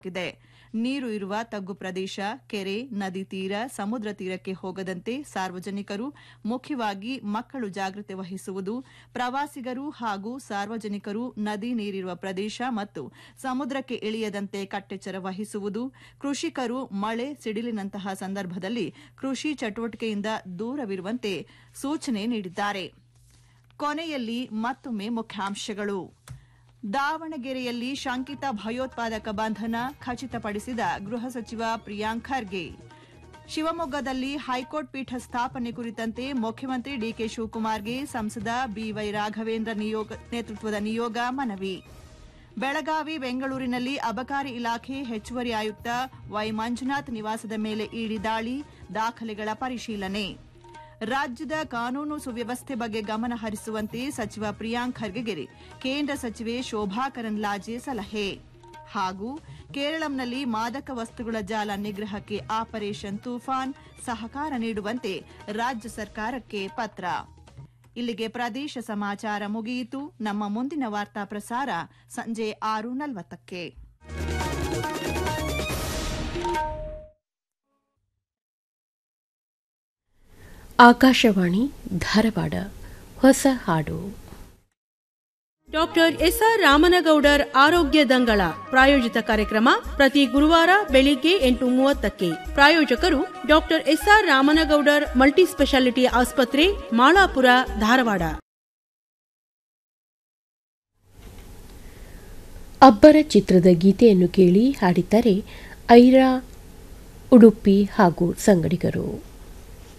ಇದೆ ನೀರು ಇರುವ ತಗ್ಗು ಪ್ರದೇಶ ಕೆರೆ ನದಿ ತೀರ ಸಮುದ್ರ ತೀರಕ್ಕೆ ಹೋಗದಂತೆ ಸಾರ್ವಜನಿಕರು ಮುಖ್ಯವಾಗಿ ಮಕ್ಕಳು ಜಾಗ್ರತೆ ವಹಿಸುವುದು ಪ್ರವಾಸಿಗರು ಹಾಗೂ ಸಾರ್ವಜನಿಕರು ನದಿ ನೀರಿರುವ ಪ್ರದೇಶ ಮತ್ತು ಸಮುದ್ರಕ್ಕೆ ಇಳಿಯದಂತೆ ಕಟ್ಟೆಚ್ಚರ ವಹಿಸುವುದು ಕೃಷಿಕರು ಮಳೆ ಸಿಡಿಲಿನಂತಹ ಸಂದರ್ಭದಲ್ಲಿ ಕೃಷಿ ಚಟುವಟಿಕೆಯಿಂದ ದೂರವಿರುವಂತೆ ಸೂಚನೆ ನೀಡಿದ್ದಾರೆ ಕೊನೆಯಲ್ಲಿ ಮತ್ತೊಮ್ಮೆ ಮುಖ್ಯಾಂಶಗಳು ದಾವಣಗೆರೆಯಲ್ಲಿ ಶಂಕಿತ ಭಯೋತ್ಪಾದಕ ಬಂಧನ ಖಚಿತಪಡಿಸಿದ ಗೃಹ ಸಚಿವ ಪ್ರಿಯಾಂಕ್ ಖರ್ಗೆ ಶಿವಮೊಗ್ಗದಲ್ಲಿ ಹೈಕೋರ್ಟ್ ಪೀಠ ಸ್ಥಾಪನೆ ಕುರಿತಂತೆ ಮುಖ್ಯಮಂತ್ರಿ ಡಿಕೆ ಶಿವಕುಮಾರ್ಗೆ ಸಂಸದ ಬಿವೈ ರಾಘವೇಂದ್ರ ನಿಯೋಗ ನೇತೃತ್ವದ ನಿಯೋಗ ಮನವಿ ಬೆಳಗಾವಿ ಬೆಂಗಳೂರಿನಲ್ಲಿ ಅಬಕಾರಿ ಇಲಾಖೆ ಹೆಚ್ಚುವರಿ ಆಯುಕ್ತ ವೈ ಮಂಜುನಾಥ್ ನಿವಾಸದ ಮೇಲೆ ಇಡಿ ದಾಳಿ ದಾಖಲೆಗಳ ಪರಿಶೀಲನೆ ರಾಜ್ಯದ ಕಾನೂನು ಸುವ್ಯವಸ್ಥೆ ಬಗ್ಗೆ ಗಮನ ಹರಿಸುವಂತೆ ಸಚಿವ ಪ್ರಿಯಾಂಕ್ ಖರ್ಗೆಗೆ ಕೇಂದ್ರ ಸಚಿವೆ ಶೋಭಾ ಕರಂದ್ಲಾಜೆ ಸಲಹೆ ಹಾಗೂ ಕೇರಳಂನಲ್ಲಿ ಮಾದಕ ವಸ್ತುಗಳ ಜಾಲ ನಿಗ್ರಹಕ್ಕೆ ಆಪರೇಷನ್ ತೂಫಾನ್ ಸಹಕಾರ ನೀಡುವಂತೆ ರಾಜ್ಯ ಸರ್ಕಾರಕ್ಕೆ ಪತ್ರ ಇಲ್ಲಿಗೆ ಪ್ರದೇಶ ಸಮಾಚಾರ ಮುಗಿಯಿತು ನಮ್ಮ ಮುಂದಿನ ವಾರ್ತಾ ಪ್ರಸಾರ ಸಂಜೆ ಆರು ನಲವತ್ತಕ್ಕೆ ಆಕಾಶವಾಣಿ ಧಾರವಾಡ ಹೊಸ ಹಾಡು ಡಾಕ್ಟರ್ ಎಸ್ಆರ್ ರಾಮನಗೌಡರ್ ಆರೋಗ್ಯ ದಂಗಳ ಪ್ರಾಯೋಜಿತ ಕಾರ್ಯಕ್ರಮ ಪ್ರತಿ ಗುರುವಾರ ಬೆಳಿಗ್ಗೆ ಎಂಟು ಮೂವತ್ತಕ್ಕೆ ಪ್ರಾಯೋಜಕರು doctor S R Ramanagoudar multi speciality ಆಸ್ಪತ್ರೆ ಮಾಳಾಪುರ ಧಾರವಾಡ ಅಬ್ಬರ ಚಿತ್ರದ ಗೀತೆಯನ್ನು ಕೇಳಿ ಹಾಡಿದ್ದಾರೆ ಐರಾ ಉಡುಪಿ ಹಾಗೂ ಸಂಗಡಿಗರು